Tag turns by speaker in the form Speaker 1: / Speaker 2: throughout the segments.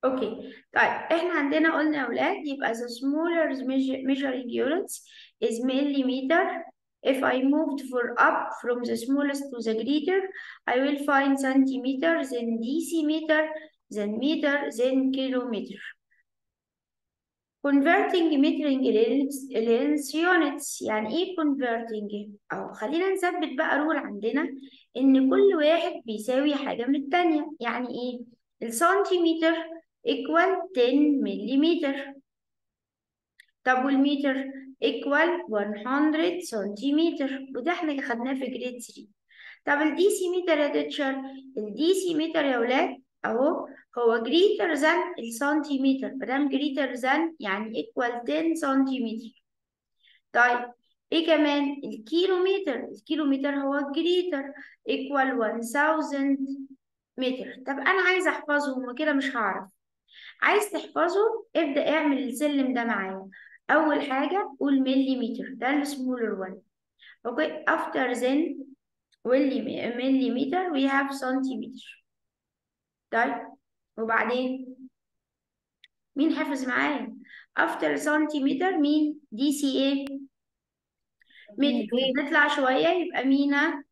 Speaker 1: اوكي طيب احنا عندنا قلنا يا اولاد يبقى the smaller measure- measuring units is millimeter if I moved for up from the smallest to the greater I will find centimeter then decimeter then meter then kilometer converting metering length length units يعني ايه converting او خلينا نثبت بقى رول عندنا ان كل واحد بيساوي حاجة من التانية يعني ايه السنتيمتر equal 10 مليمتر طب والمتر equal 100 سنتيمتر وده احنا خدناه في جريد 3 طب الديسيمتر يا تيتشر الديسيمتر يا ولاد اهو هو greater than السنتيمتر مادام greater than يعني equal 10 سنتيمتر طيب ايه كمان الكيلومتر الكيلومتر هو greater equal 1000 متر طب انا عايزه احفظهم وكده مش هعرف عايز تحفظه ابدأ اعمل السلم ده معايا أول حاجة قول مليمتر ده السمولر وان اوكي after then مليمتر we have سنتيمتر طيب وبعدين مين حافظ معايا after سنتيمتر مين دي سي ايه متر نطلع شوية يبقى مينا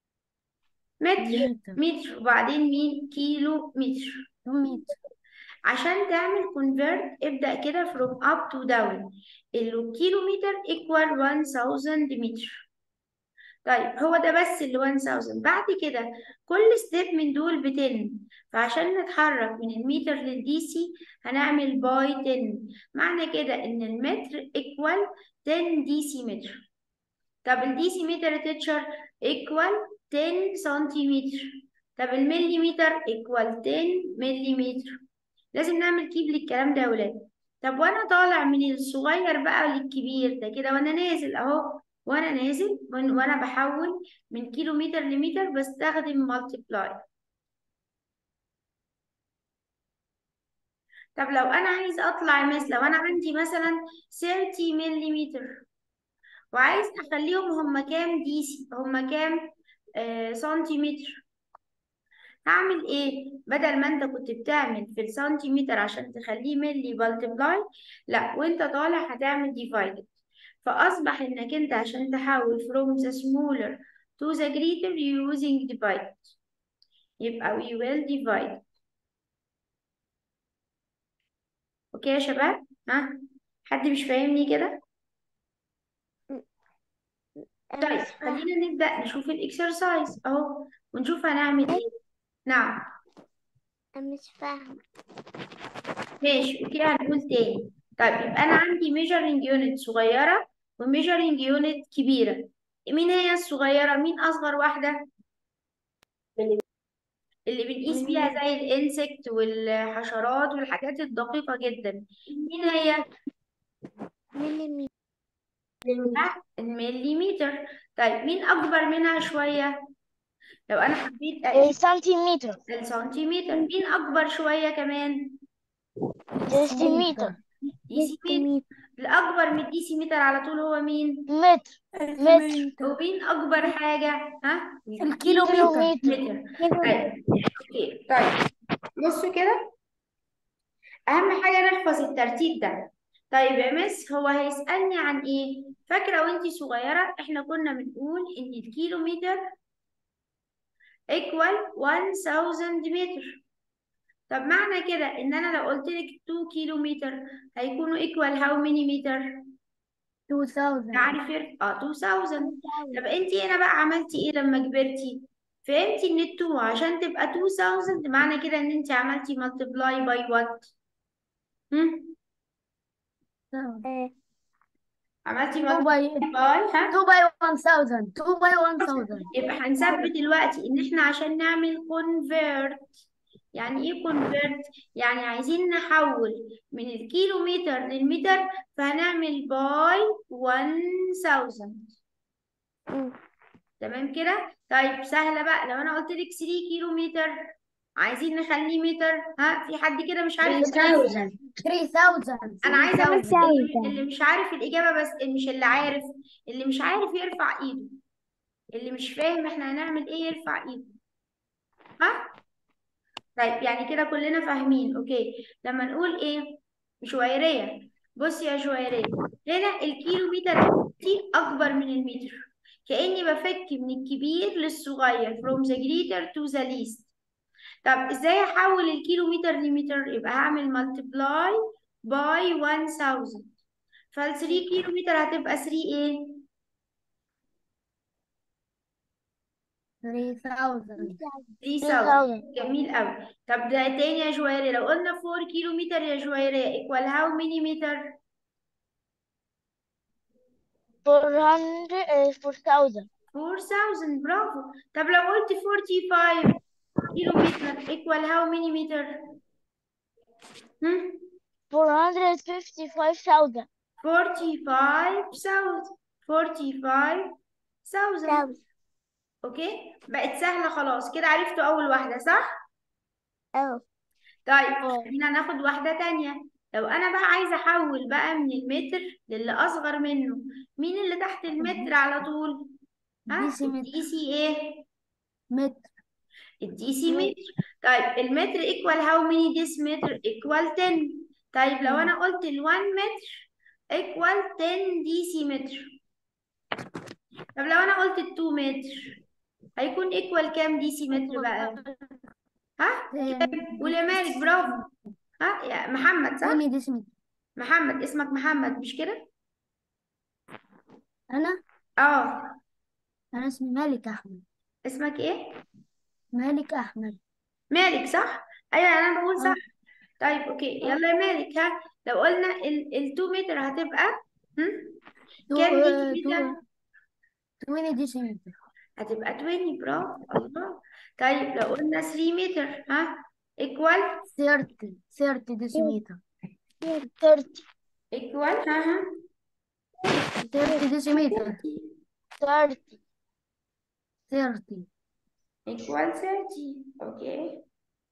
Speaker 1: متر متر وبعدين مين كيلو متر
Speaker 2: متر
Speaker 1: عشان تعمل convert ابدأ كده from up to down الكيلومتر equal 1000 متر طيب هو ده بس اللي 1000 بعد كده كل ستيب من دول ب 10 فعشان نتحرك من المتر للدي سي هنعمل باي 10 معنى كده ان المتر equal 10 دي سي متر طب الدي سي متر تيتشر equal 10 سنتيمتر طب المليمتر equal 10 مليمتر لازم نعمل كيب للكلام ده يا ولاد طب وانا طالع من الصغير بقى للكبير ده كده وانا نازل اهو وانا نازل وأن- وانا بحول من كيلو متر لمتر بستخدم مالتيبلاي طب لو انا عايز اطلع مثل لو انا عندي مثلا 30 مليمتر وعايز اخليهم هم كام دي سي هم كام آه سنتيمتر هعمل ايه بدل ما انت كنت بتعمل في السنتيمتر عشان تخليه ملي مالتيبلاي لا وانت طالع هتعمل ديفايدد فاصبح انك انت عشان تحول from the smaller to the greater using divide يبقى we will divide اوكي يا شباب ها حد مش فاهمني كده طيب خلينا نبدأ نشوف الاكسرسايز اهو ونشوف هنعمل ايه نعم
Speaker 2: أنا مش فاهمة
Speaker 1: ماشي اوكي هنقول تاني طيب يبقى انا عندي measuring unit صغيرة و measuring unit كبيرة مين هي الصغيرة مين اصغر واحدة اللي بنقيس بيها زي الانسكت والحشرات والحاجات الدقيقة جدا مين هي
Speaker 2: مليمتر
Speaker 1: ها؟ المليمتر طيب مين اكبر منها شوية لو انا حبيت اقيس
Speaker 2: سنتيمتر
Speaker 1: السنتيمتر مين اكبر شوية كمان
Speaker 2: ديسيمتر
Speaker 1: ديسيمتر الاكبر من الديسيمتر على طول هو مين
Speaker 2: متر متر
Speaker 1: ومين اكبر حاجة ها
Speaker 2: الكيلومتر
Speaker 1: متر طيب اوكي طيب بصوا كده اهم حاجة نحفظ الترتيب ده طيب يا مس هو هيسألني عن ايه فاكرة وانتي صغيرة احنا كنا بنقول ان الكيلومتر equal 1000 متر طب معنى كده ان انا لو قلت لك 2 كيلو متر هيكونوا equal how many متر
Speaker 2: 2000
Speaker 1: تعرف اه 2000 طب انت هنا بقى عملتي ايه لما كبرتي فهمتي ان ال 2 عشان تبقى 2000 معنى كده ان انت عملتي multiply by what هم؟ عملتي
Speaker 2: 2
Speaker 1: multiply
Speaker 2: باي
Speaker 1: by ها
Speaker 2: 2 باي 1000 2 باي 1000
Speaker 1: يبقى هنثبت دلوقتي ان احنا عشان نعمل convert يعني ايه convert يعني عايزين نحول من الكيلومتر للمتر فهنعمل باي 1000 تمام كده طيب سهلة بقى لو انا قلت لك 3 كيلو متر عايزين نخليه متر ها في حد كده مش عارف
Speaker 2: 3000 3000
Speaker 1: انا عايزه بس
Speaker 2: 3000
Speaker 1: اللي اللي مش عارف الاجابه بس اللي مش اللي عارف اللي مش عارف يرفع ايده اللي مش فاهم احنا هنعمل ايه يرفع ايده ها طيب يعني كده كلنا فاهمين اوكي لما نقول ايه شويرية بص يا شويرية هنا الكيلومتر دي اكبر من المتر كأني بفك من الكبير للصغير from the greater to the least طب ازاي احول الكيلومتر لمتر يبقى هعمل multiply by 1000 فال 3 كيلومتر هتبقى 3 ايه
Speaker 2: 3000
Speaker 1: 3000 جميل قوي طب ده تاني يا جويرية لو قلنا 4 كيلو متر يا جويرية equal how many meter
Speaker 3: 400 4000
Speaker 1: 4000 برافو طب لو قلت 45 كيلو متر equal how many meter هم
Speaker 3: 455,000
Speaker 1: 45,000 45,000 اوكي بقت سهلة خلاص كده عرفتوا اول واحدة صح
Speaker 3: أو
Speaker 1: طيب
Speaker 3: اه.
Speaker 1: خلينا ناخد واحدة تانية لو أنا بقى عايزة أحول بقى من المتر للي أصغر منه مين اللي تحت المتر على طول؟ ها؟
Speaker 2: ديسي متر.
Speaker 1: الدي سي إيه؟
Speaker 2: متر
Speaker 1: الدي سي متر طيب المتر equal how many decimeter equal 10 طيب لو أنا قلت ال 1 متر equal 10 دي سي متر طب لو أنا قلت ال 2 متر هيكون equal كام دي سي متر بقى؟ ها؟ قول يا مالك برافو ها يا محمد صح؟
Speaker 2: 20 ديسيمتر
Speaker 1: محمد اسمك محمد مش كده؟
Speaker 2: أنا
Speaker 1: اه
Speaker 2: أنا اسمي مالك أحمد
Speaker 1: اسمك ايه؟
Speaker 2: مالك أحمد
Speaker 1: مالك صح؟ ايوه انا بقول
Speaker 2: اه.
Speaker 1: صح طيب اوكي يلا يا مالك ها لو قلنا ال ال 2 متر هتبقى هم؟
Speaker 2: تو-
Speaker 1: كام
Speaker 2: آه،
Speaker 1: دي
Speaker 2: تو-
Speaker 1: متر؟
Speaker 2: 20 ديسيمتر
Speaker 1: هتبقى 20 برافو الله طيب لو قلنا 3 متر ها equal
Speaker 2: 30 30 ديسيمتر
Speaker 3: 30
Speaker 1: equal ها ها
Speaker 2: 30 ديسيمتر
Speaker 3: 30
Speaker 2: 30
Speaker 1: equal 30 اوكي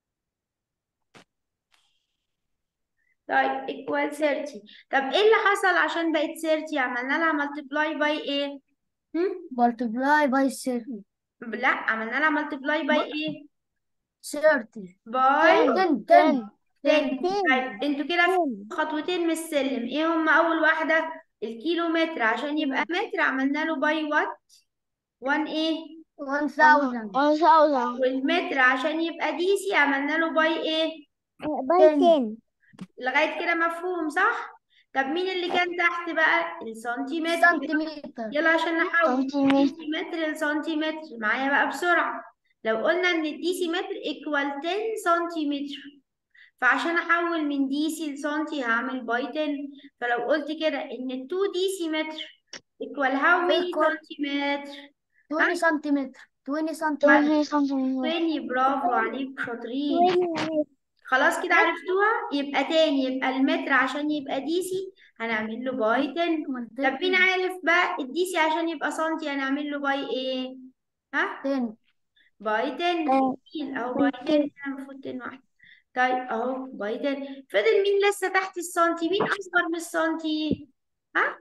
Speaker 1: طيب equal 30 طب ايه اللي حصل عشان بقت 30 عملنا لها multiply by ايه؟ هم؟
Speaker 2: multiply by 30
Speaker 1: لا عملنا لها multiply by ايه؟
Speaker 2: 30
Speaker 1: by
Speaker 2: 10 10
Speaker 1: 10 طيب انتوا كده في خطوتين من السلم ايه هم اول واحدة الكيلومتر عشان يبقى متر عملنا له باي وات 1 ايه
Speaker 2: 1000
Speaker 3: 1000
Speaker 1: والمتر عشان يبقى ديسي عملنا له باي ايه
Speaker 3: باي 10
Speaker 1: لغاية كده مفهوم صح طب مين اللي كان تحت بقى السنتيمتر
Speaker 2: سنتيمتر
Speaker 1: يلا عشان نحول
Speaker 3: سنتيمتر.
Speaker 1: ديسيمتر لسنتيمتر معايا بقى بسرعة لو قلنا ان الديسيمتر ايكوال 10 سنتيمتر فعشان احول من ديسي لسنتي هعمل باي 10 فلو قلت كده ان 2 ديسيمتر ايكوال هاو ماني
Speaker 2: Equal-
Speaker 1: سنتيمتر
Speaker 2: 20 سنتيمتر 20 سنتيمتر
Speaker 3: 20 سنتيمتر
Speaker 1: 20 برافو عليكم شاطرين خلاص كده عرفتوها يبقى تاني يبقى المتر عشان يبقى ديسي هنعمل له باي 10 طب مين عارف بقى الديسي عشان يبقى سنتي هنعمل له باي ايه ها
Speaker 2: 10
Speaker 1: باي 10 جميل اهو باي 10 هنا المفروض 10 واحدة طيب اهو باي 10 فضل مين لسه تحت السنتي مين اصغر من السنتي ها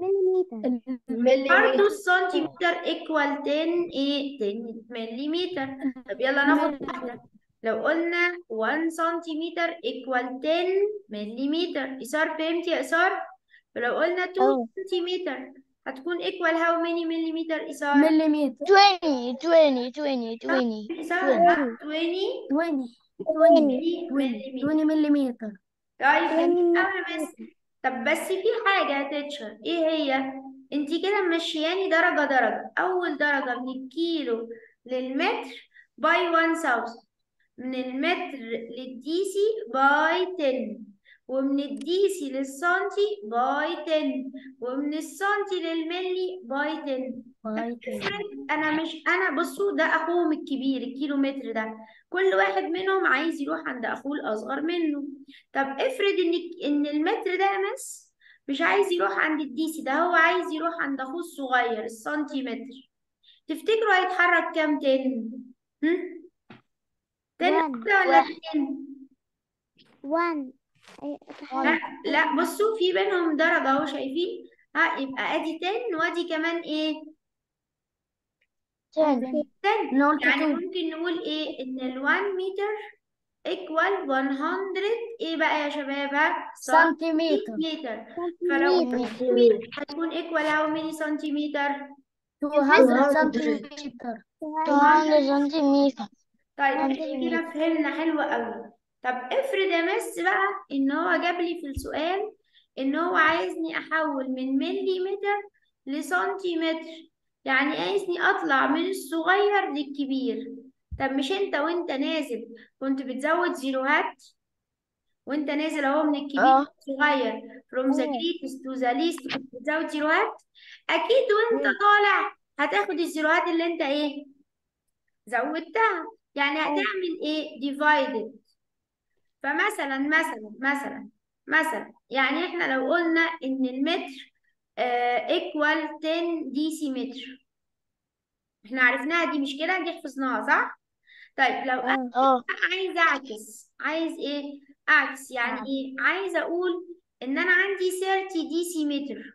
Speaker 1: برضه السنتيمتر ايكوال 10 ايه 10 مليمتر طب يلا ناخد واحدة لو قلنا 1 سنتيمتر ايكوال 10 مليمتر إثار فهمت يا إثار؟ ولو قلنا 2
Speaker 3: أه.
Speaker 1: سنتيمتر هتكون equal how many مليمتر إثار؟
Speaker 2: مليمتر
Speaker 3: 20 20 20 20
Speaker 1: إثار ها 20
Speaker 2: 20
Speaker 1: 20
Speaker 2: 20
Speaker 1: مليمتر
Speaker 2: 20 مليمتر
Speaker 1: طيب جميل قوي بس طب بس في حاجة يا تيتشر ايه هي؟ انتي كده ممشياني درجة درجة أول درجة من الكيلو للمتر باي 1000 من المتر للديسي باي 10 ومن الديسي للسنتي باي 10 ومن السنتي للملي باي 10
Speaker 2: باي 10
Speaker 1: افرض انا مش انا بصوا ده اخوهم الكبير الكيلو متر ده كل واحد منهم عايز يروح عند اخوه الاصغر منه طب افرض ان ان المتر ده يا مس مش عايز يروح عند الديسي ده هو عايز يروح عند اخوه الصغير السنتيمتر تفتكروا هيتحرك كام 10 هم 10
Speaker 3: One.
Speaker 1: واحدة ولا 2
Speaker 3: 1
Speaker 1: لا لا بصوا في بينهم درجة اهو شايفين ها يبقى ادي 10 وادي كمان ايه
Speaker 3: 10
Speaker 1: 10
Speaker 2: نقول
Speaker 1: يعني
Speaker 2: two.
Speaker 1: ممكن نقول ايه ان ال 1 متر equal 100 ايه بقى يا شباب ها
Speaker 2: سنتيمتر
Speaker 1: سنتيمتر فلو
Speaker 3: سنتيمتر
Speaker 1: هتكون equal how many سنتيمتر
Speaker 2: 200 سنتيمتر
Speaker 3: 200 سنتيمتر
Speaker 1: طيب احنا
Speaker 3: سنتيمتر.
Speaker 1: كده فهمنا حلو قوي طب افرض يا مس بقى ان هو جاب لي في السؤال ان هو عايزني احول من مليمتر لسنتيمتر يعني عايزني اطلع من الصغير للكبير طب مش انت وانت نازل كنت بتزود زيروهات وانت نازل اهو من الكبير
Speaker 3: اه.
Speaker 1: للصغير from the
Speaker 3: اه.
Speaker 1: greatest to the least كنت بتزود زيروهات اكيد وانت طالع هتاخد الزيروهات اللي انت ايه زودتها يعني هتعمل ايه divided فمثلا مثلا مثلا مثلا يعني احنا لو قلنا ان المتر ايكوال 10 ديسيمتر احنا عرفناها دي مش كده دي حفظناها صح طيب لو انا
Speaker 3: اه
Speaker 1: عايز اعكس عايز ايه اعكس يعني
Speaker 2: نعم.
Speaker 1: ايه عايز اقول ان انا عندي 30 ديسيمتر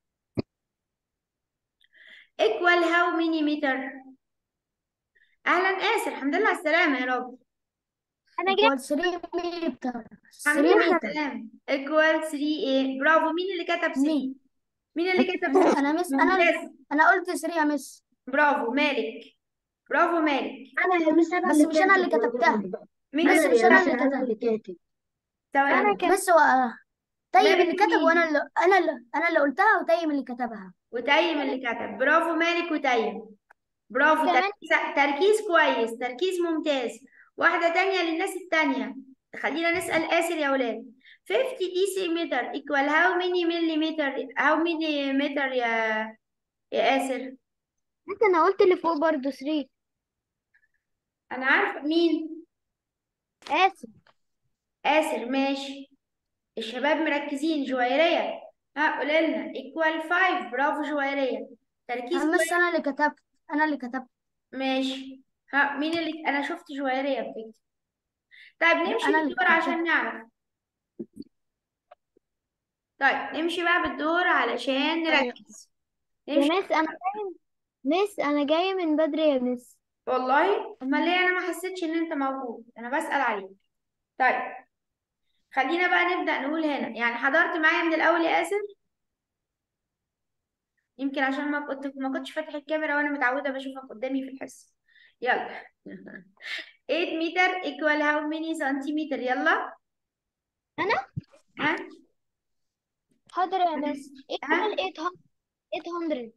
Speaker 1: equal how many meter اهلا اسر الحمد لله على السلامه يا رب
Speaker 3: انا
Speaker 2: equal 3 متر
Speaker 1: الحمد
Speaker 2: 3
Speaker 1: لله على
Speaker 2: متر
Speaker 1: السلامه equal 3 ايه برافو مين اللي كتب 3
Speaker 2: مين
Speaker 1: مين اللي كتب 3
Speaker 2: انا مس انا
Speaker 1: ممتاز
Speaker 2: انا قلت 3 يا مس
Speaker 1: برافو مالك برافو مالك
Speaker 4: انا مش انا
Speaker 2: بس مش انا اللي كتبتها
Speaker 1: مين
Speaker 2: بس
Speaker 1: اللي
Speaker 2: مش انا اللي
Speaker 4: انا
Speaker 2: كتبت
Speaker 4: اللي كاتب
Speaker 1: ثواني
Speaker 2: بس هو تيم
Speaker 1: مالك
Speaker 2: اللي كتب
Speaker 1: مين؟
Speaker 2: وانا اللي انا اللي انا اللي قلتها وتيم اللي كتبها
Speaker 1: وتيم اللي كتب برافو مالك وتيم برافو
Speaker 3: كمان-
Speaker 1: تركيز تركيز كويس تركيز ممتاز واحدة تانية للناس التانية خلينا نسأل آسر يا ولاد 50 decimeter equal how many millimeter how many meter يا يا آسر
Speaker 3: انت انا قلت اللي فوق برضه 3
Speaker 1: أنا عارفة مين
Speaker 3: اسف
Speaker 1: آسر ماشي الشباب مركزين جويرية ها قولي لنا equal 5 برافو جويرية تركيز
Speaker 2: انا
Speaker 1: كويس
Speaker 2: مس انا اللي كتبت انا اللي كتبت
Speaker 1: ماشي ها مين اللي انا شفت جويرية بتكتب طيب نمشي
Speaker 2: أنا اللي
Speaker 1: بالدور
Speaker 2: كتبتها.
Speaker 1: عشان نعرف طيب نمشي بقى بالدور علشان نركز نمشي
Speaker 3: مس انا جاي مس انا جاي من بدري يا مس
Speaker 1: والله امال ليه انا ما حسيتش ان انت موجود انا بسأل عليك طيب خلينا بقى نبدأ نقول هنا يعني حضرت معايا من الاول يا آسر يمكن عشان ما كنت ما كنتش فاتح الكاميرا وانا متعودة بشوفك قدامي في الحصة يلا 8 متر equal how many سنتيمتر يلا
Speaker 3: انا
Speaker 1: ها
Speaker 3: حاضر يا مس
Speaker 1: ها
Speaker 3: equal 800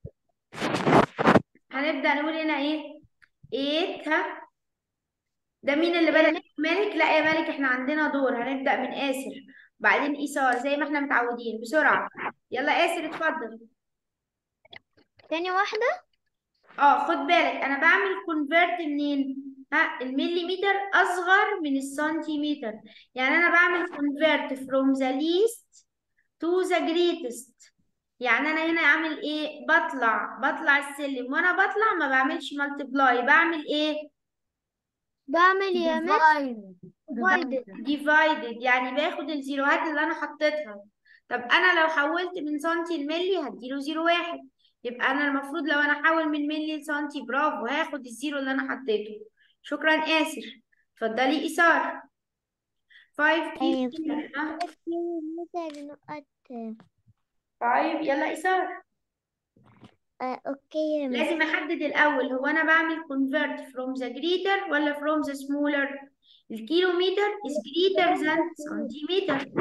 Speaker 1: هنبدأ نقول هنا ايه 8 ها ده مين اللي بدأ مالك لا يا مالك احنا عندنا دور هنبدأ من آسر بعدين إيثار زي ما احنا متعودين بسرعة يلا آسر اتفضل
Speaker 3: تاني واحدة
Speaker 1: اه خد بالك انا بعمل كونفرت منين ها المليمتر اصغر من السنتيمتر يعني انا بعمل كونفرت from the least to the greatest يعني انا هنا اعمل ايه بطلع بطلع السلم وانا بطلع ما بعملش مالتبلاي بعمل ايه
Speaker 3: بعمل يا مس
Speaker 2: ديفايد
Speaker 3: divided
Speaker 1: divided يعني باخد الزيروهات اللي انا حطيتها طب انا لو حولت من سنتي لملي هديله زيرو واحد يبقى انا المفروض لو انا احول من ملي لسنتي برافو هاخد الزيرو اللي انا حطيته شكرا آسر اتفضلي إيثار 5 كيلو ها
Speaker 3: متر نقط
Speaker 1: 5 يلا إيثار
Speaker 3: آه، اوكي يا مس
Speaker 1: لازم احدد الاول هو انا بعمل convert from the greater ولا from the smaller الكيلومتر is greater than سنتيمتر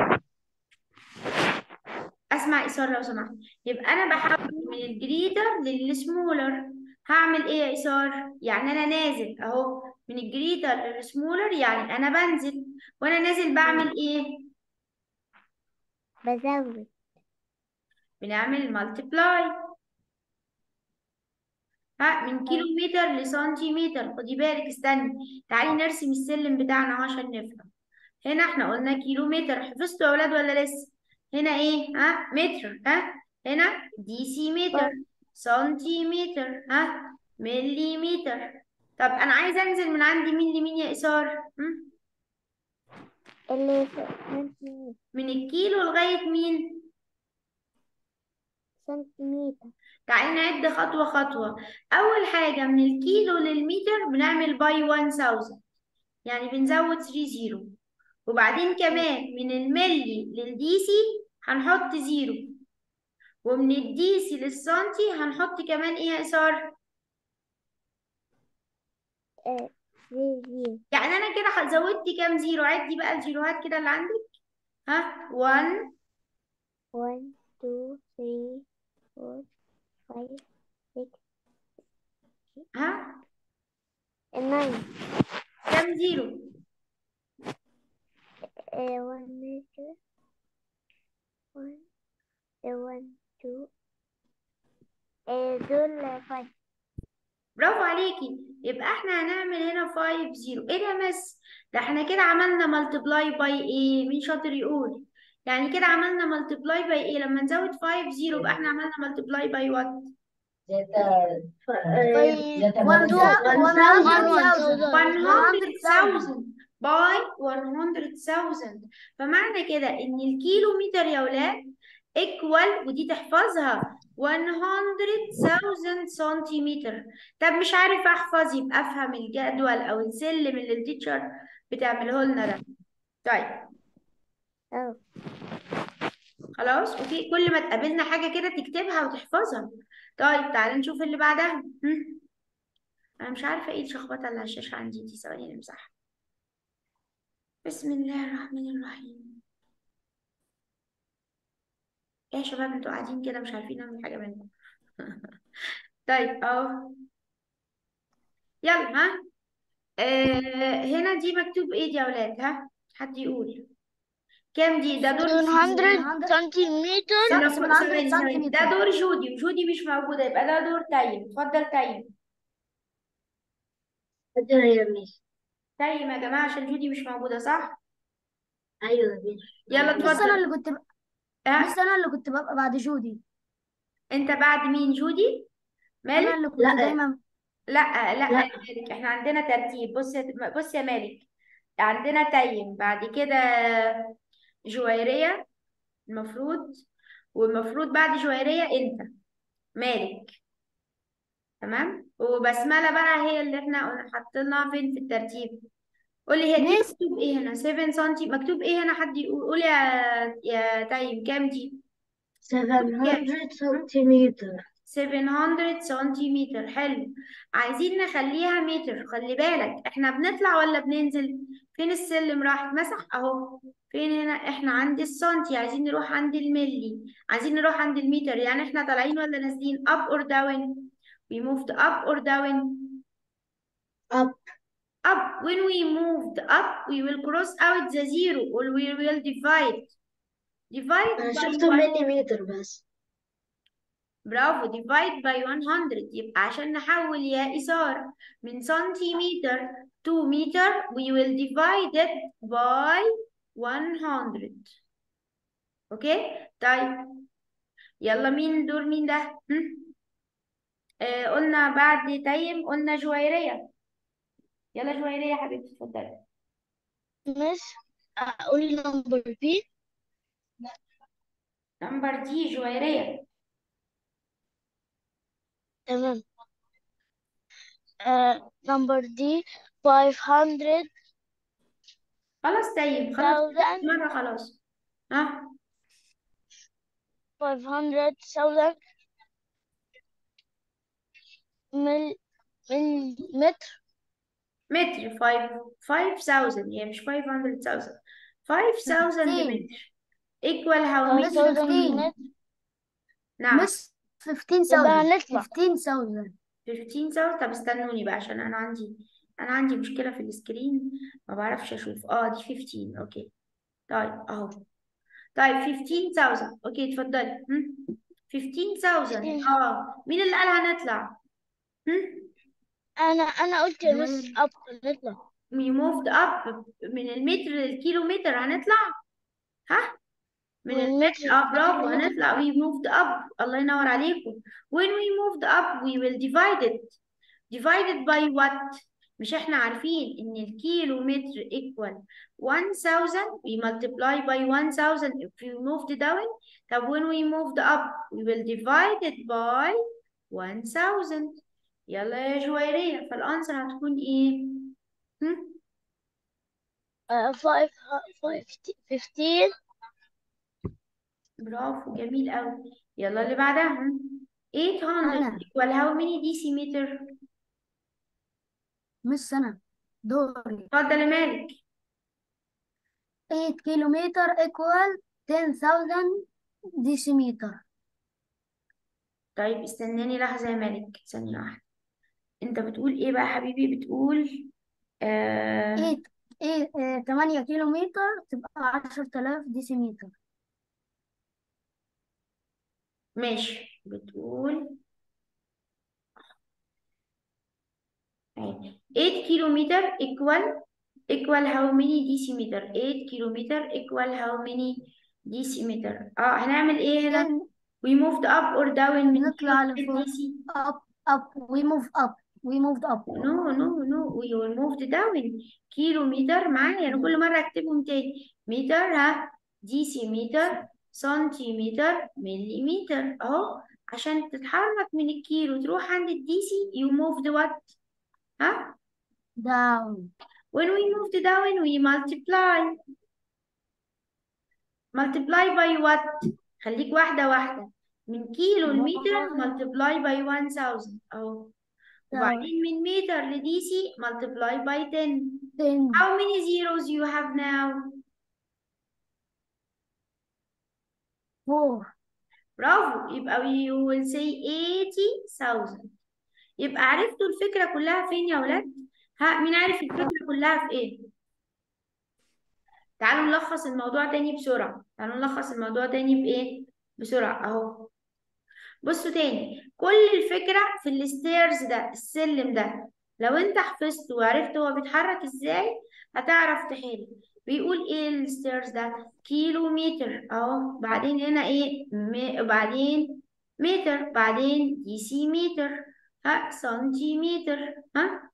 Speaker 1: اسمع إيثار لو سمحت يبقى انا بحول من الجريتر للسمولر هعمل ايه يا إيثار يعني انا نازل اهو من الجريتر للسمولر يعني انا بنزل وانا نازل بعمل ايه
Speaker 3: بزود
Speaker 1: بنعمل multiply ها من كيلومتر لسنتيمتر خدي بالك استني تعالي نرسم السلم بتاعنا أهو عشان نفهم هنا احنا قلنا كيلومتر حفظتوا يا اولاد ولا لسه هنا ايه ها متر ها هنا ديسيمتر سنتيمتر ها مليمتر طب انا عايزه انزل من عندي مين لمين يا ايثار هم؟
Speaker 3: اللي سنتيمتر
Speaker 1: من الكيلو لغايه مين
Speaker 3: سنتيمتر
Speaker 1: تعالي نعد خطوه خطوه اول حاجه من الكيلو للمتر بنعمل باي 1000 يعني بنزود 3 زيرو وبعدين كمان من الملي للديسي هنحط زيرو ومن الديسي للسنتي هنحط كمان ايه يا إسار؟
Speaker 3: آه، زي زي
Speaker 1: يعني أنا كده زودت كام زيرو؟ عدي بقى الزيروهات كده اللي عندك ها 1
Speaker 3: one two three four five six
Speaker 1: ها
Speaker 3: and nine
Speaker 1: كام زيرو؟
Speaker 3: uh, one two one uh, one two uh, دول uh, five
Speaker 1: برافو عليكي يبقى احنا هنعمل هنا 5 0 ايه ده يا مس ده احنا كده عملنا ملتبلاي باي ايه مين شاطر يقول يعني كده عملنا ملتبلاي باي ايه لما نزود 5 0 يبقى احنا عملنا ملتبلاي باي وات
Speaker 2: one thousand
Speaker 1: 100,000 باي 100,000 فمعنى كده ان الكيلو متر يا ولاد equal ودي تحفظها 100,000 سنتيمتر طب مش عارف احفظ يبقى افهم الجدول او السلم اللي التيتشر بتعمله لنا ده طيب
Speaker 3: oh
Speaker 1: خلاص اوكي كل ما تقابلنا حاجة كده تكتبها وتحفظها طيب تعالى نشوف اللي بعدها هم. انا مش عارفة ايه الشخبطة اللي على الشاشة عندي دي ثواني نمسحها بسم الله الرحمن الرحيم ايه يا شباب انتوا قاعدين كده مش عارفين نعمل حاجة منكم طيب اهو يلا ها آه هنا دي مكتوب ايه دي يا اولاد ها حد يقول كام دي ده دور
Speaker 3: 100 سنتيمتر
Speaker 1: ثواني
Speaker 2: 700
Speaker 1: ثواني ثواني ده
Speaker 2: سنتيمتر.
Speaker 1: دور جودي وجودي مش موجودة يبقى ده دور تيم اتفضل تيم
Speaker 2: أيوة يا ميس
Speaker 1: تيم يا جماعة عشان جودي مش موجودة صح
Speaker 2: أيوة يا ميس
Speaker 1: يلا
Speaker 2: بس أنا
Speaker 1: اتفضل
Speaker 2: اللي كنت ب...
Speaker 1: ها
Speaker 2: بس أنا اللي كنت ببقى بعد جودي
Speaker 1: انت بعد مين جودي
Speaker 2: أنا
Speaker 1: مالك
Speaker 2: اللي كنت
Speaker 4: لا.
Speaker 2: دايما
Speaker 1: لا لا
Speaker 2: لا.
Speaker 1: يا مالك احنا عندنا ترتيب بص يا- بص يا مالك عندنا تيم بعد كده جويرية المفروض والمفروض بعد جويرية انت مالك تمام وبسملة بقى هي اللي احنا قلنا- حاطينها فين في الترتيب قولي هي دي
Speaker 2: ميس
Speaker 1: مكتوب ايه هنا 7 سنتي مكتوب ايه هنا حد يقول قول يا يا تيم كام دي
Speaker 4: 700 سنتيمتر
Speaker 1: 700 سنتيمتر حلو عايزين نخليها متر خلي بالك احنا بنطلع ولا بننزل فين السلم راح اتمسح اهو فين هنا احنا عند السنتي عايزين نروح عند الملي عايزين نروح عند المتر يعني احنا طالعين ولا نازلين up or down we moved up or down
Speaker 4: up
Speaker 1: up when we moved up we will cross out the zero or we will divide divide
Speaker 4: أنا
Speaker 1: by
Speaker 4: شفته
Speaker 1: one
Speaker 4: مليمتر بس
Speaker 1: برافو divide by 100 يبقى عشان نحول يا إيثار من سنتيمتر to meter we will divide it by 100 اوكي طيب يلا مين دور مين ده هم؟ آه قلنا بعد تيم قلنا جويرية يلا جويرية يا حبيبتي اتفضلي
Speaker 3: مس أقول نمبر بي
Speaker 1: نمبر دي جويرية
Speaker 3: تمام نمبر دي 500
Speaker 1: خلاص تيم خلاص
Speaker 3: thousand
Speaker 1: مرة خلاص ها
Speaker 3: 500,000 مل مليمتر
Speaker 1: متر 5 5000 هي مش 500,000 5000
Speaker 2: 15
Speaker 1: متر equal how
Speaker 2: Miss
Speaker 1: many
Speaker 3: 5,000
Speaker 2: 15
Speaker 3: متر
Speaker 1: نعم
Speaker 2: مس
Speaker 3: يبقى
Speaker 2: 15000
Speaker 3: هنطلع
Speaker 2: 15000
Speaker 1: 15000 طب استنوني بقى عشان انا عندي انا عندي مشكلة في السكرين ما بعرفش اشوف اه دي 15 اوكي طيب اهو طيب 15000 اوكي اتفضلي هم؟ 15000
Speaker 3: 15
Speaker 1: اه مين اللي قال هنطلع هم؟
Speaker 3: أنا أنا قلت يا مس
Speaker 2: جويل
Speaker 3: أب نطلع
Speaker 1: we moved up من المتر للكيلو متر هنطلع ها من
Speaker 3: من
Speaker 1: المتر
Speaker 3: متر
Speaker 1: اه برافو
Speaker 3: لكيلومتر
Speaker 1: هنطلع we moved up الله ينور عليكم when we moved up we will divide it divided by what مش احنا عارفين ان الكيلو متر equal 1000 we multiply by 1000 if we moved down طب when we moved up we will divide it by 1000 يلا يا جويرية فالأنسر هتكون ايه هم؟
Speaker 3: uh, five, five, fifteen,
Speaker 1: برافو جميل قوي يلا اللي بعدها 800
Speaker 2: أنا.
Speaker 1: equal how many decimeter
Speaker 2: مش سنة دوري
Speaker 1: اتفضل يا مالك
Speaker 2: 8 كيلومتر equal 10,000 decimeter
Speaker 1: طيب استناني لحظة يا مالك ثانية واحدة انت بتقول ايه بقى يا حبيبي بتقول آه
Speaker 2: 8 إيه 8 كيلومتر تبقى 10,000 decimeter
Speaker 1: ماشي بتقول أهي. 8 كيلومتر equal equal how many decimeter 8 كيلومتر equal how many decimeter اه هنعمل ايه هنا
Speaker 2: 10
Speaker 1: we moved up or down من
Speaker 2: نطلع
Speaker 1: كيلو
Speaker 2: لفوق.
Speaker 1: دي
Speaker 2: up up we move up we moved up
Speaker 1: no no no we will moved down كيلومتر معايا انا كل مرة اكتبهم تاني متر ها ديسيمتر سنتيمتر مليمتر اهو عشان تتحرك من الكيلو تروح عند الديسي you moved what ها
Speaker 2: down
Speaker 1: when we moved down we multiply multiply by what خليك واحدة واحدة من كيلو لمتر multiply by 1000 اهو وبعدين من متر لديسي multiply by 10
Speaker 2: 10
Speaker 1: how many zeros you have now
Speaker 2: 4
Speaker 1: برافو يبقى we will say 80,000 يبقى عرفتوا الفكرة كلها فين يا ولاد؟ ها مين عارف الفكرة كلها في ايه؟ تعالوا نلخص الموضوع تاني بسرعة تعالوا نلخص الموضوع تاني بإيه؟ بسرعة أهو بصوا تاني كل الفكرة في الستيرز ده السلم ده لو انت حفظته وعرفت هو بيتحرك ازاي هتعرف تحل بيقول ايه الستيرز ده كيلو متر اهو بعدين هنا ايه م... بعدين متر بعدين ديسيمتر ها سنتيمتر ها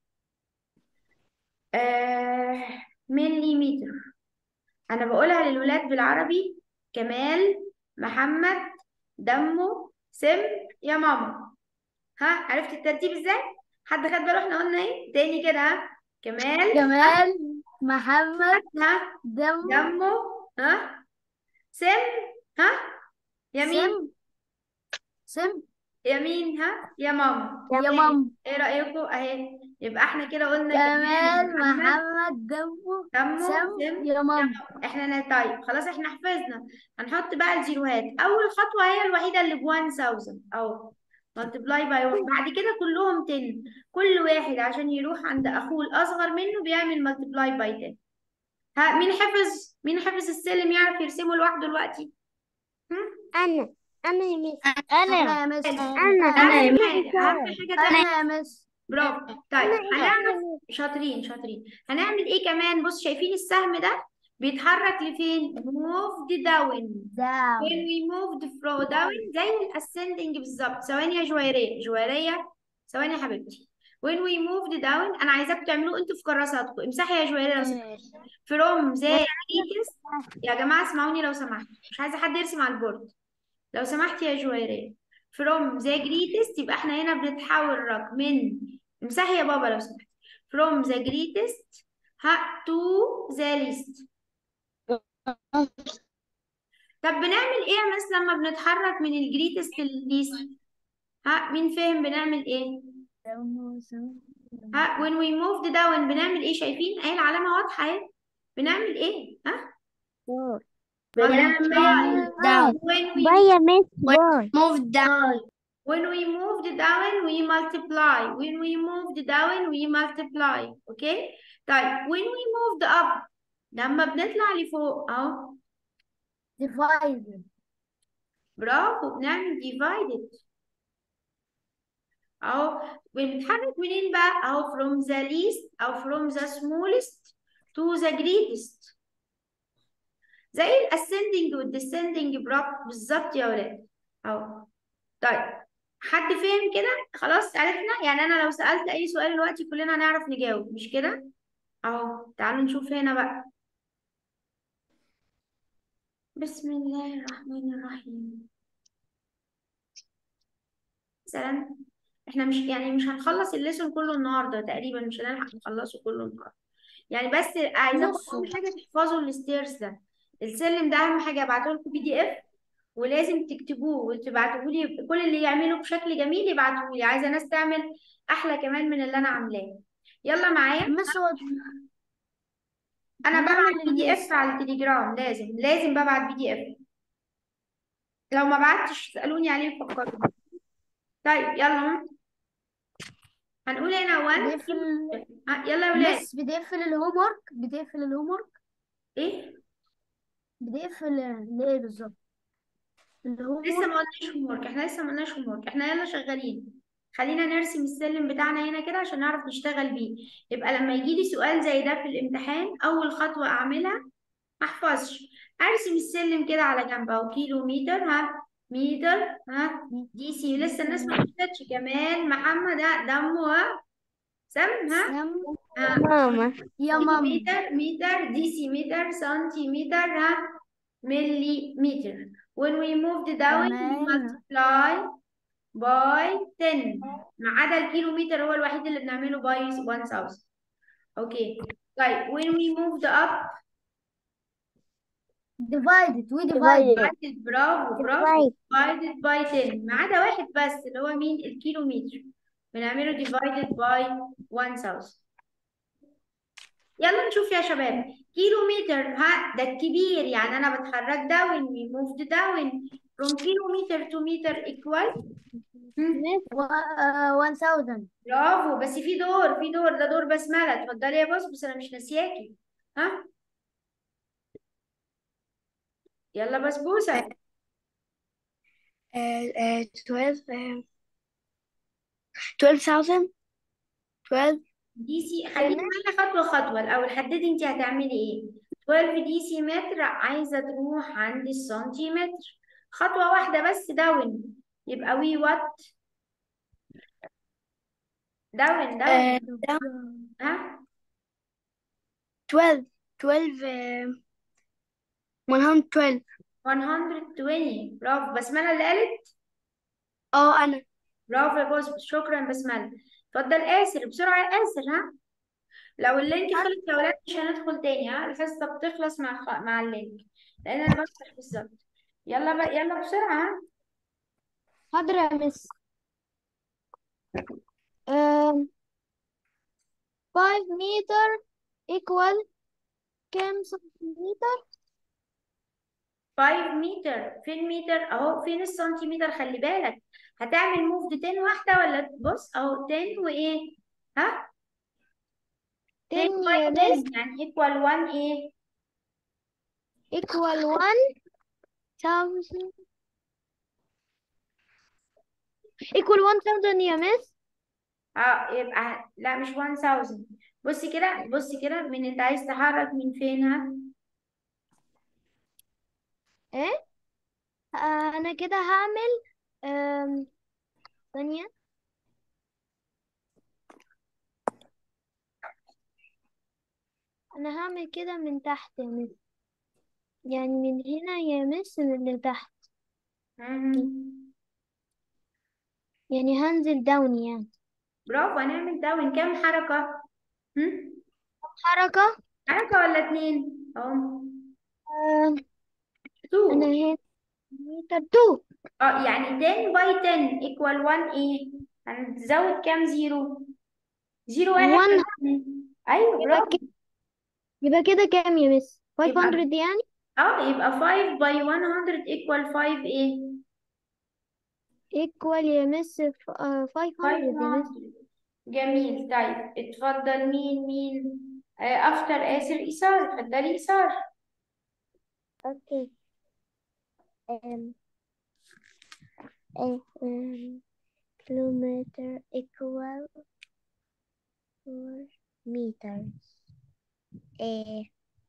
Speaker 1: آه مليمتر انا بقولها للولاد بالعربي كمال محمد دمه سم يا ماما ها عرفت الترتيب ازاي حد خد باله احنا قلنا ايه تاني كده ها كمال
Speaker 2: كمال محمد
Speaker 1: ها
Speaker 2: دم
Speaker 1: دمه ها سم ها يمين
Speaker 2: سم سم
Speaker 1: يمين ها يا ماما
Speaker 2: يا
Speaker 1: تاني.
Speaker 2: مام
Speaker 1: ايه رأيكم اهي يبقى احنا كده قلنا
Speaker 2: كمال
Speaker 1: محمد
Speaker 2: محمد دمه
Speaker 1: دمه
Speaker 2: سم
Speaker 1: سم
Speaker 2: يا مام
Speaker 1: احنا نا- طيب خلاص احنا حفظنا هنحط بقى الزيروهات اول خطوه هي الوحيده اللي ب 1000 اهو ملتبلاي باي 1 بعد كده كلهم 10 كل واحد عشان يروح عند اخوه الاصغر منه بيعمل ملتبلاي باي 10 ها مين حفظ مين حفظ السلم يعرف يرسمه لوحده دلوقتي هم؟
Speaker 3: أنا أنا يا مس
Speaker 2: انا يا مس
Speaker 3: أنا
Speaker 1: اهم حاجه اهم حاجه
Speaker 2: انا
Speaker 1: تعمل
Speaker 2: يا مس
Speaker 1: برافو طيب هنعرف شاطرين شاطرين هنعمل ايه كمان بص شايفين السهم ده بيتحرك لفين moved down
Speaker 2: داون
Speaker 1: when we moved from down زي الاسcending بالظبط ثواني يا جويرية جويرية ثواني يا حبيبتي when we moved down انا عايزاكم تعملوا انتوا في كراساتكم امسحي يا جويرية لو سمحتي from the greatest يا جماعة اسمعوني لو سمحتوا مش عايزة حد يرسم على البورد لو سمحتي يا جويرية from the greatest يبقى احنا هنا بنتحرك من امسحي يا بابا لو سمحتي from the greatest ها to the least طب بنعمل ايه يا مس لما بنتحرك من الجريتست للليست ها مين فاهم بنعمل ايه ها when we moved down بنعمل ايه شايفين اهي العلامة واضحة اهي بنعمل ايه ها
Speaker 4: بنعمل down.
Speaker 1: when we
Speaker 3: باي يا مس باي
Speaker 4: move down
Speaker 1: when we moved down we multiply when we moved down we multiply okay طيب when we moved up لما بنطلع لفوق اهو
Speaker 2: divided
Speaker 1: برافو بنعمل divided اهو بنتحرك منين بقى اهو from the least او from the smallest to the greatest زي الاسcending والديسcending برافو بالظبط يا ولاد اهو طيب حد فهم كده خلاص عرفنا يعني انا لو سألت اي سؤال دلوقتي كلنا هنعرف نجاوب مش كده اهو تعالوا نشوف هنا بقى بسم الله الرحمن الرحيم مثلا احنا مش يعني مش هنخلص الليسون كله النهارده تقريبا مش هنلحق نخلصه كله النهارده يعني بس عايزاكم
Speaker 2: نصه.
Speaker 1: اول حاجه تحفظوا الستيرز ده السلم ده اهم حاجه ابعته لكم بي دي اف ولازم تكتبوه وتبعتوه لي كل اللي يعمله بشكل جميل يبعتوه لي عايزه ناس تعمل احلى كمان من اللي انا عاملاه يلا معايا
Speaker 2: مس هو
Speaker 1: انا
Speaker 2: هنعمل
Speaker 1: ببعت بي دي
Speaker 2: المس
Speaker 1: اف على التليجرام لازم لازم ببعت بي دي اف لو ما بعتش اسالوني عليه وفكروني طيب يلا هنقول هنا 1
Speaker 2: بيقفل
Speaker 1: يلا يا ولاد
Speaker 2: مس بتقفل الهوم ورك بتقفل الهوم ورك
Speaker 1: ايه
Speaker 2: بتقفل لإيه بالظبط الهوم
Speaker 1: لسه
Speaker 2: ورك
Speaker 1: ما قلناش هوم ورك احنا لسه ما قلناش هوم ورك احنا يلا شغالين خلينا نرسم السلم بتاعنا هنا كده عشان نعرف نشتغل بيه يبقى لما يجي لي سؤال زي ده في الامتحان اول خطوه اعملها ما احفظش ارسم السلم كده على جنب اهو كيلو متر ها متر ها دي سي لسه الناس ما حفظتش كمان محمد ها دمه ها سم ها
Speaker 2: سم
Speaker 1: ها
Speaker 3: ماما
Speaker 2: يا ماما
Speaker 1: متر متر دي سي متر سنتيمتر ها ملي متر when we moved down we
Speaker 2: تمام
Speaker 1: multiply by 10 ما عدا الكيلو متر هو الوحيد اللي بنعمله by 1000 اوكي طيب when we moved up
Speaker 2: divided we divide
Speaker 3: divided
Speaker 1: divided برافو برافو
Speaker 3: divide
Speaker 1: divided by 10 ما عدا واحد بس اللي هو مين الكيلو متر بنعمله divided by 1000 يلا نشوف يا شباب كيلو متر ها ده الكبير يعني انا بتحرك داون we moved down from kilometer to meter equal هم،
Speaker 3: مس
Speaker 2: و- آه، 1000
Speaker 1: برافو بس في دور في دور ده دور بسملة اتفضلي يا بص بس انا مش ناسياكي ها يلا بسبوسة
Speaker 5: uh, uh, 12 uh, 12,000 12
Speaker 1: دي سي خلينا معانا خطوة خطوة الأول حددي انت هتعملي ايه 12 دي سي متر عايزة تروح عند السنتيمتر خطوة واحدة بس داون يبقى وي وات داون داون
Speaker 5: uh, down
Speaker 1: ها
Speaker 5: 12 12 uh, 112
Speaker 1: 120 برافو بسملة اللي قالت
Speaker 5: اه انا
Speaker 1: برافو يا بوس شكرا بسملة اتفضل آسر بسرعة يا آسر ها لو اللينك خلص يا ولاد مش هندخل تاني ها الحصة بتخلص مع خ... مع اللينك لأن أنا بفتح بالظبط يلا بقى يلا بسرعة ها
Speaker 3: حاضر يا مس um, 5 meter equal كام سنتيمتر
Speaker 1: 5 متر فين متر اهو فين السنتيمتر خلي بالك هتعمل موف 10 واحدة ولا بص اهو 10 وايه ها 10
Speaker 3: 10
Speaker 1: باي
Speaker 3: يا
Speaker 1: 10
Speaker 3: مس
Speaker 1: يعني ايكوال 1 ايه
Speaker 3: equal 1 thousand equal 1000 يا مس
Speaker 1: اه يبقى لا مش 1000 بصي كده بصي كده من انت عايز تحرك من فين ها
Speaker 3: ايه آه انا كده هعمل آم، ثانية انا هعمل كده من تحت يا مس يعني من هنا يا مس من لتحت
Speaker 1: مم.
Speaker 3: يعني هنزل داون يعني
Speaker 1: برافو هنعمل داون كام حركة هم؟
Speaker 3: حركة
Speaker 1: حركة ولا اتنين اهو
Speaker 3: آه
Speaker 1: تو
Speaker 3: انا هنا متر تو
Speaker 1: اه يعني 10 باي 10 ايكوال 1 ايه هنزود كام زيرو زيرو واحد
Speaker 3: 1
Speaker 1: ولا اتنين؟ ايوه
Speaker 3: يبقى
Speaker 1: برافو
Speaker 3: كده يبقى كده كام يا مس
Speaker 1: يبقى
Speaker 3: 500 يعني
Speaker 1: اه يبقى 5 باي 100 equal 5 ايه
Speaker 3: equal يا مس ف- آه، 500 يا مس
Speaker 1: 500 جميل طيب اتفضل مين مين افتر آسر إيثار اتفضلي إيثار
Speaker 3: اوكي um, um, kilometer equal 4 meters eh,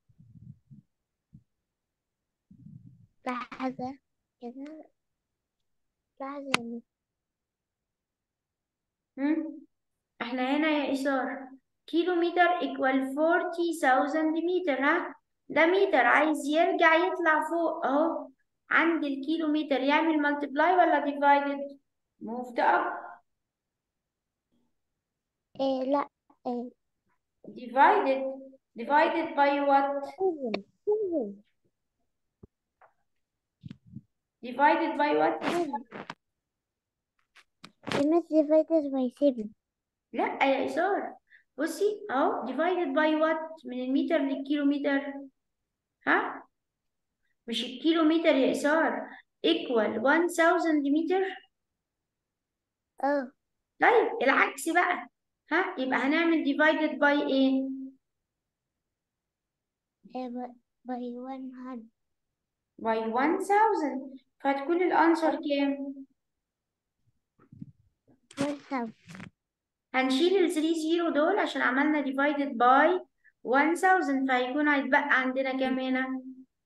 Speaker 3: لحظة كده لحظة يا مس.
Speaker 1: هم؟ احنا هنا يا إيثار كيلو متر equal 40,000 متر ها ده متر عايز يرجع يطلع فوق اهو عند الكيلو متر يعمل multiply ولا divided moved up
Speaker 3: إيه لا إيه
Speaker 1: divided divided by what divided by what
Speaker 3: المس divided by 7
Speaker 1: لا يا إيثار بصي اهو divided by what من المتر للكيلومتر ها مش الكيلومتر يا إيثار equal 1000 متر
Speaker 3: اه
Speaker 1: طيب العكس بقى ها يبقى هنعمل divided by ايه
Speaker 3: by 100
Speaker 1: by 1000 فهتكون الانسر كام
Speaker 3: 1000
Speaker 1: هنشيل ال 3 زيرو دول عشان عملنا divided by 1000 فهيكون هيتبقى عندنا كام هنا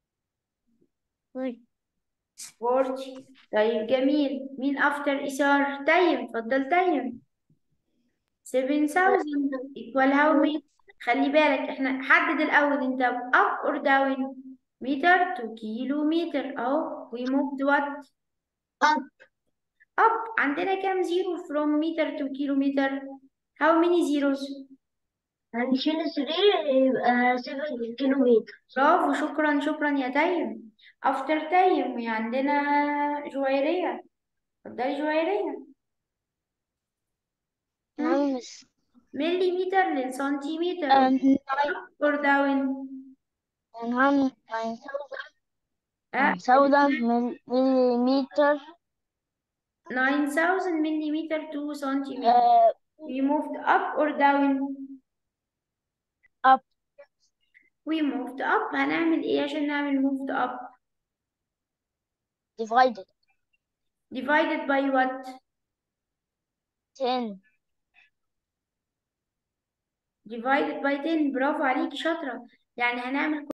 Speaker 1: 40 طيب جميل مين افتر إيثار تيم اتفضل تيم 7000 equal how many خلي بالك احنا حدد الاول انت up or down متر to كيلو متر اهو we moved what
Speaker 4: up
Speaker 1: up عندنا كام زيرو from متر to كيلو متر how many zeros
Speaker 4: هنشيل 3 يبقى 7 كيلومتر
Speaker 1: برافو شكرا شكرا يا تيم افتر تيم عندنا جويرية اتفضلي جويرية
Speaker 3: نعم مس
Speaker 1: مليمتر للسنتيمتر
Speaker 5: Um,
Speaker 1: up or down
Speaker 5: 9,000
Speaker 1: آه.
Speaker 5: 9,000 millimeter
Speaker 1: 9000 millimeter to centimeter
Speaker 5: uh,
Speaker 1: we moved up or down
Speaker 5: up
Speaker 1: we moved up هنعمل ايه عشان نعمل moved up
Speaker 5: divided
Speaker 1: divided by what
Speaker 5: 10
Speaker 1: divided by 10 برافو عليكي شاطرة يعني هنعمل